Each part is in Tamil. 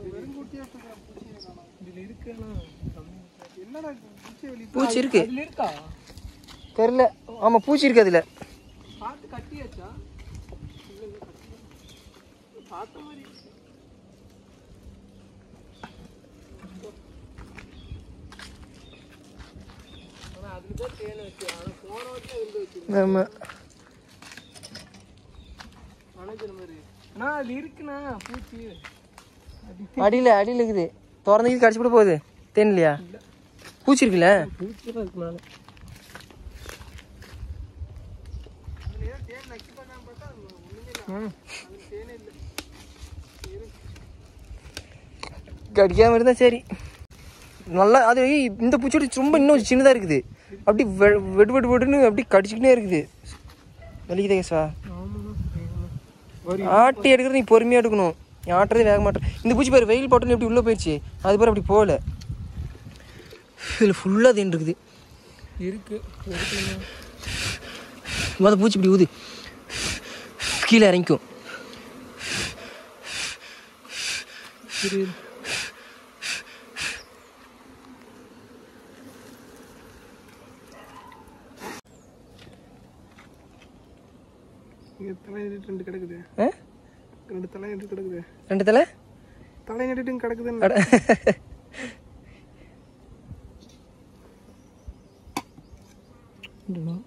இதில் இருக்குன்னா என்னடா பூச்சி வெளி பூச்சி இருக்கு இதில் இருக்கா தெரில ஆமாம் பூச்சி இருக்கு அதில் பார்த்து கட்டியாச்சா இல்லை இல்லை கட்டி பார்த்த மாதிரி இருக்கு. ஆனா அதுல தான் தேன் வச்சு ஆனா போன வருஷம் இருந்து வச்சு ஆமாம் அணைக்கிற மாதிரி அண்ணா அது இருக்குண்ணா பூச்சி அது அடியில் அடியில் இருக்குது திறந்து கடிச்சு கூட போகுது தேன் இல்லையா பூச்சி இருக்குல்ல பூச்சி தான் இருக்கு மேலே தேன் நக்கி பார்க்காம பார்த்தா அது ஒண்ணுமே இல்லை அது தேனே இல்லை கடிக்காமல் இருந்தால் சரி நல்லா அது இந்த பூச்செடி ரொம்ப இன்னும் சின்னதாக இருக்குது அப்படி வெ- வெடு வெடு வெடுன்னு அப்படி கடிச்சிக்கிட்டே இருக்குது வலிக்குதே கேசவா ஆமாண்ணா ஆட்டி எடுக்கிறது நீ பொறுமையாக எடுக்கணும் நீ ஆட்டுறதே வேக மாட்டேன் இந்த பூச்சி பேர் வெயில் போட்டோன்னு எப்படி உள்ளே போயிடுச்சு அது பேர் அப்படி போகல இதில் ஃபுல்லாக தேன் இருக்குது இருக்கு இருக்குண்ணா முத பூச்சி இப்படி ஊது கீழே இறங்கிக்கும் சரி இங்கே தலை நட்டு ரெண்டு கிடக்குது ஆ? ரெண்டு தலை நட்டு கிடக்குது ரெண்டு தலை தலை நட்டுட்டு கிடக்குதுன்னு அட இல்லைண்ணா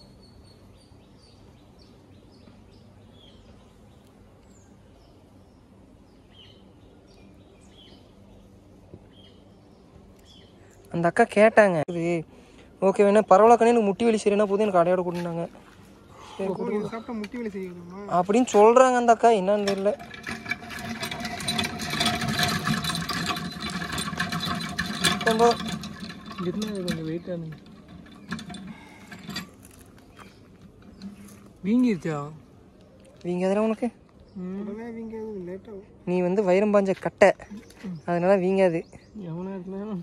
அந்த அக்கா கேட்டாங்க இது ஓகே வேணா பரவாயில்ல கண்ணே எனக்கு முட்டி வலி சரினா போதும் எனக்கு அடையாட கொடுனாங்க ஓ, இது சாப்பிட்டா முட்டி வேலை செய்யணுமா அப்படின்னு சொல்கிறாங்க அந்த அக்கா என்னன்னு தெரியல ரொம்ப இருந்தால் அது கொஞ்சம் வெயிட்டானு வீங்கிருச்சா வீங்க அதெல்லாம் உனக்கு உடனே வீங்க லேட்டாகும் நீ வந்து வைரம் பாஞ்ச கட்டை அதனால வீங்காது எவனா இருந்தாலும்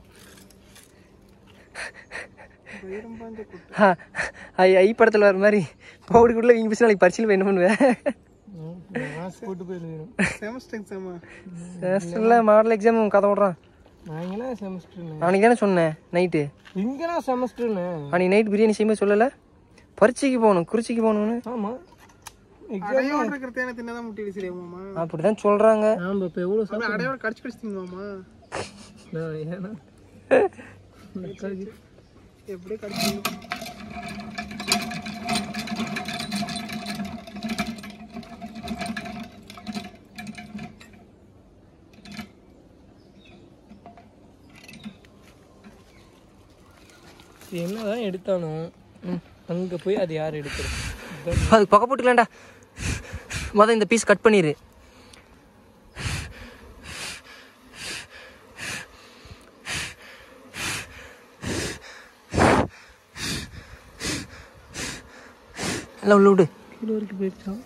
வைரம் பாஞ்ச குட்டை ஹா, ஐ ஐ படத்தில் வர மாதிரி பவுடிக்குள்ளே வீங்கி போச்சு நாளைக்கு பரிசையில் போய் என்ன பண்ணுவேன் மாசு போட்டு போயிருக்கணும் செமஸ்டர் எக்ஸாமா செமஸ்டரில் மாடல் எக்ஸாம் கதை விட்றான் நான் எங்கன்னா செமஸ்டர்னு அன்றைக்கி தானே சொன்னேன் நைட்டு இங்கனா செமஸ்டர்னு அன்றைக்கி நைட் பிரியாணி செய்யும்போது சொல்லலை பரீட்சைக்கு போகணும் குறிச்சிக்கு போகணும்னு ஆமாம் அடையோட இருக்கிற தேனை தின்னதான் முட்டி வேலை சரியாகுமாமா அப்படி தான் சொல்கிறாங்க நாம் இப்போ எவ்வளோ அப்படியே அடையோட கடிச்சு கடிச்சு திங்குவாமா நான் ஏன்னா எப்படியே கடிச்சு என்னதான் எடுத்தானோ அங்கே போய் அது யார் எடுக்கிறது அதான் அதுக்கு பக்கம் போட்டுக்கலாம்டா மொதல் இந்த பீஸ் கட் பண்ணிடு எல்லாம் உள்ள விடு கீழே வரைக்கும் போயிடுச்சான்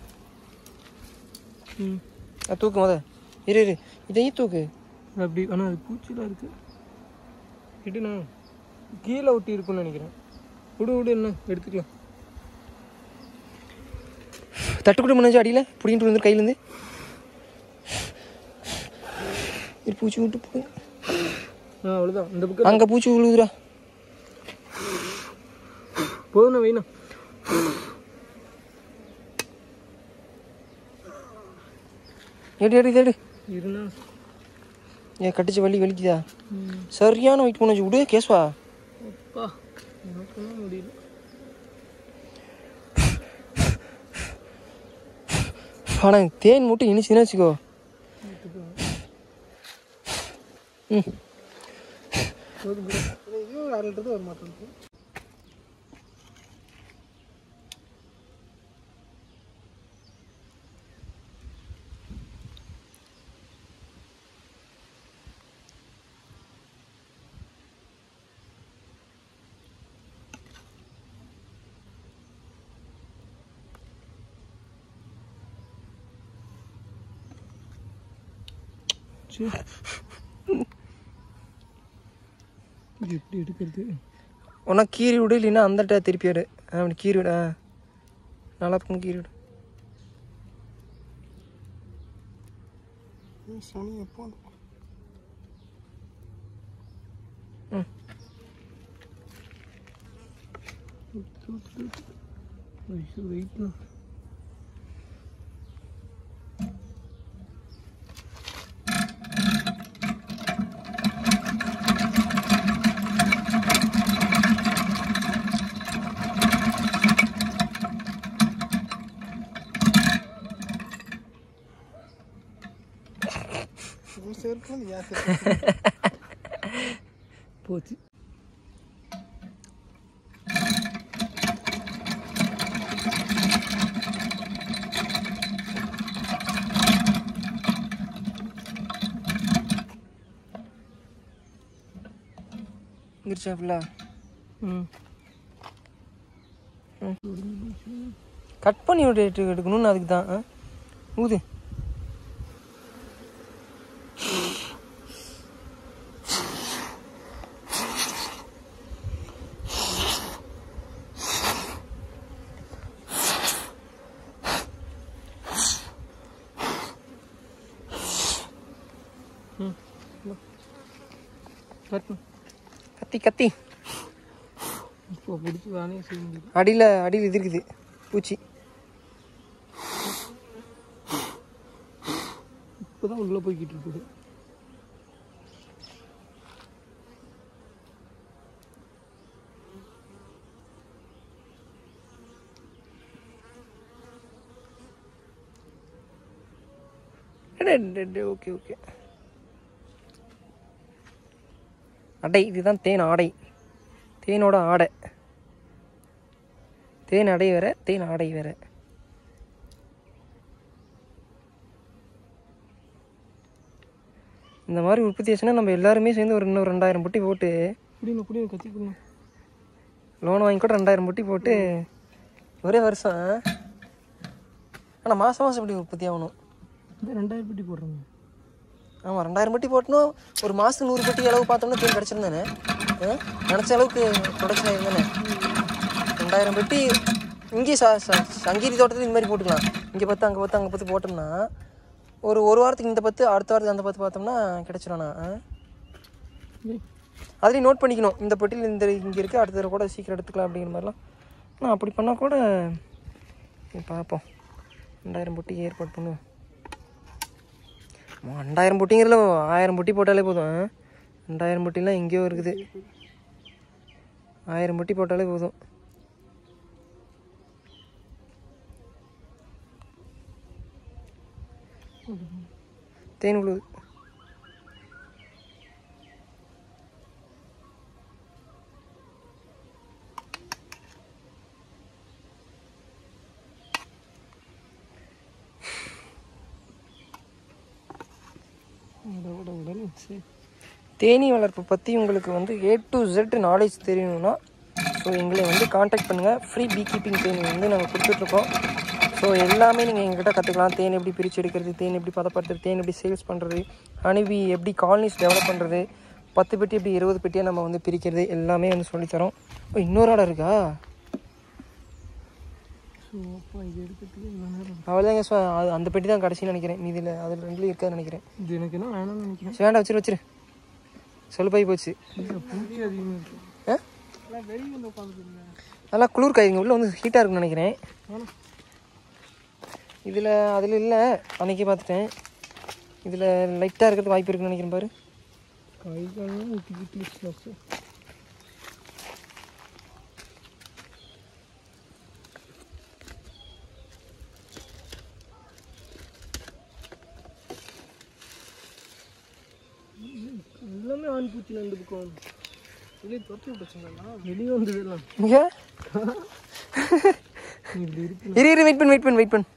ம் அது தூக்கு மொத இரு இரு இதையும் தூக்கு அப்படி ஆனால் அது பூச்சிலாம் இருக்கு விடுண்ணா கீழே ஒட்டி இருக்கும்னு நினைக்கிறேன் விடு விடு என்ன எடுத்துக்கலாம் தட்டுக்குடி முன்னாடி அடியில் பிடிங்கிட்டு வந்து கையிலேருந்து இரு பூச்சி விட்டு போ ஆ அவ்வளோதான் இந்த பக்கம் அங்கே பூச்சி விழுகுதுடா போதுண்ணா வைண்ணா எடு எடு இது எடு இருண்ணா ஏன் கட்டிச்சு வலி வலிக்குதா சரியான வெயிட் பண்ண வச்சு விடு கேஸ்வா அப்பா எனக்குமே முடியல ஆனால் தேன் மட்டும் இனிச்சுன்னு வச்சுக்கோ ம் இது ஒரு அரை லிட்டர் வர மாட்டேங்குது இது எப்படி எடுக்கிறது ஒன்றா கீறி விடு இல்லைன்னா அந்த ட- திருப்பி எடு ஆ, அப்படி கீறி விடு ஆ நல்லா இருக்கும் கீறி விடு சனி எப்போ ம் வெயிட் உன் செருப்பு வந்து ஏன் செருப்பு போச்சு வந்துருச்சா ஃபுல்லா ம் கட் பண்ணி விட்டு எடுக்கணும்னு அதுக்கு தான் ஆ? ஊது கட் கத்தி கத்தி இப்போ பிடிச்சி வேலையை செய்ய முடியுது அடியில் அடியில் இது இருக்குது பூச்சி இப்போ தான் உள்ளே போய்கிட்டு இருக்குது ஓகே ஓகே அடை இதுதான் தேன் ஆடை தேனோட ஆடை தேன் அடை வேற தேன் ஆடை வேற இந்த மாதிரி உற்பத்தி ஆச்சுன்னா நம்ம எல்லாருமே சேர்ந்து ஒரு இன்னும் ரெண்டாயிரம் பொட்டி போட்டு குடிங்க குடிங்க கத்தி குடிங்க லோன் வாங்கி கூட ரெண்டாயிரம் பொட்டி போட்டு ஒரே வருஷம் ஆனால் மாதம் மாதம் இப்படி உற்பத்தி ஆகணும் இந்த ரெண்டாயிரம் பெட்டி போடுறாங்க ஆமாம் ரெண்டாயிரம் பட்டி போட்டணும் ஒரு மாதத்துக்கு நூறு பட்டி அளவு பார்த்தோம்னா தேன் கிடச்சிருந்தானே நினச்ச அளவுக்கு ப்ரொடக்ஷன் ஆயிருந்தானே ரெண்டாயிரம் பெட்டி இங்கேயே ச ச சங்கீதி தோட்டத்தில் இந்த மாதிரி போட்டுக்கலாம் இங்கே பத்து அங்கே பத்து அங்கே பத்து போட்டோம்னா ஒரு ஒரு வாரத்துக்கு இந்த பத்து அடுத்த வாரத்துக்கு அந்த பத்து பார்த்தோம்னா கிடச்சிரும்ண்ணா அதுலேயும் நோட் பண்ணிக்கணும் இந்த பெட்டியில் இந்த இங்கே இருக்குது அடுத்த தடவை கூட சீக்கிரம் எடுத்துக்கலாம் அப்படிங்கிற மாதிரிலாம் நான் அப்படி பண்ணால் கூட சரி, பார்ப்போம் ரெண்டாயிரம் பொட்டி ஏற்பாடு பண்ணுவோம் ஆமா, ரெண்டாயிரம் பொட்டிங்கிறதுல ஆயிரம் பொட்டி போட்டாலே போதும் ஆ? ரெண்டாயிரம் பொட்டிலாம் எங்கேயோ இருக்குது ஆயிரம் பொட்டி போட்டாலே போதும் தேன் உழுது இதோட உடல் சரி தேனீ வளர்ப்பு பற்றி உங்களுக்கு வந்து ஏ டு Z நாலேஜ் தெரியணும்னா ஸோ எங்களை வந்து காண்டாக்ட் பண்ணுங்கள் ஃப்ரீ பீ கீப்பிங் தேனி வந்து நாங்கள் கொடுத்துட்ருக்கோம் ஸோ எல்லாமே நீங்கள் எங்ககிட்ட கற்றுக்கலாம் தேன் எப்படி பிரித்து எடுக்கிறது தேன் எப்படி பதப்படுத்துறது தேன் எப்படி சேல்ஸ் பண்ணுறது ஹனிபி எப்படி காலனிஸ் டெவலப் பண்ணுறது பத்து பெட்டி எப்படி இருபது பெட்டியாக நம்ம வந்து பிரிக்கிறது எல்லாமே வந்து சொல்லித்தரோம் ஓ இன்னொரு ஆடை இருக்கா ஸோ அப்போ இது எடுக்கிறதுக்கு இவ்வளோ நேரம் அவ்வளோதாங்க ஸோ அது அந்த பெட்டி தான் கடைசின்னு நினைக்கிறேன் மீதியில் அதில் ரெண்டுலேயும் இருக்காதுன்னு நினைக்கிறேன் இது எனக்கு என்ன வேணாம்னு நினைக்கிறேன் சரி வேண்டாம் வச்சிரு வச்சிரு சொல்லு போய் போச்சு இல்லை பூச்சி அதிகமாக இருக்கு ஆ எல்லாம் வெளியே வந்து உட்காந்துருங்க நல்லா குளிர் காய்ங்க உள்ள வந்து ஹீட்டாக இருக்குன்னு நினைக்கிறேன் வேணாம் இதில் அதில் இல்லை அன்னைக்கே பார்த்துட்டேன் இதில் லைட்டாக இருக்கிறது வாய்ப்பு இருக்குன்னு நினைக்கிறேன் பாரு கை காலம் ஊற்றிக்கிட்டு ஸ்ட்ரெஸ்ஸு எல்லாமே ஆண் பூச்சி ரெண்டு பக்கம் வெளியே தொட்டி விட்டுச்சுங்களா வெளியே வந்தது எல்லாம் இங்கே இப்படி இருக்கு இரு இரு வெயிட் பண்ணு வெயிட் பண்ணு வெயிட் பண்ணு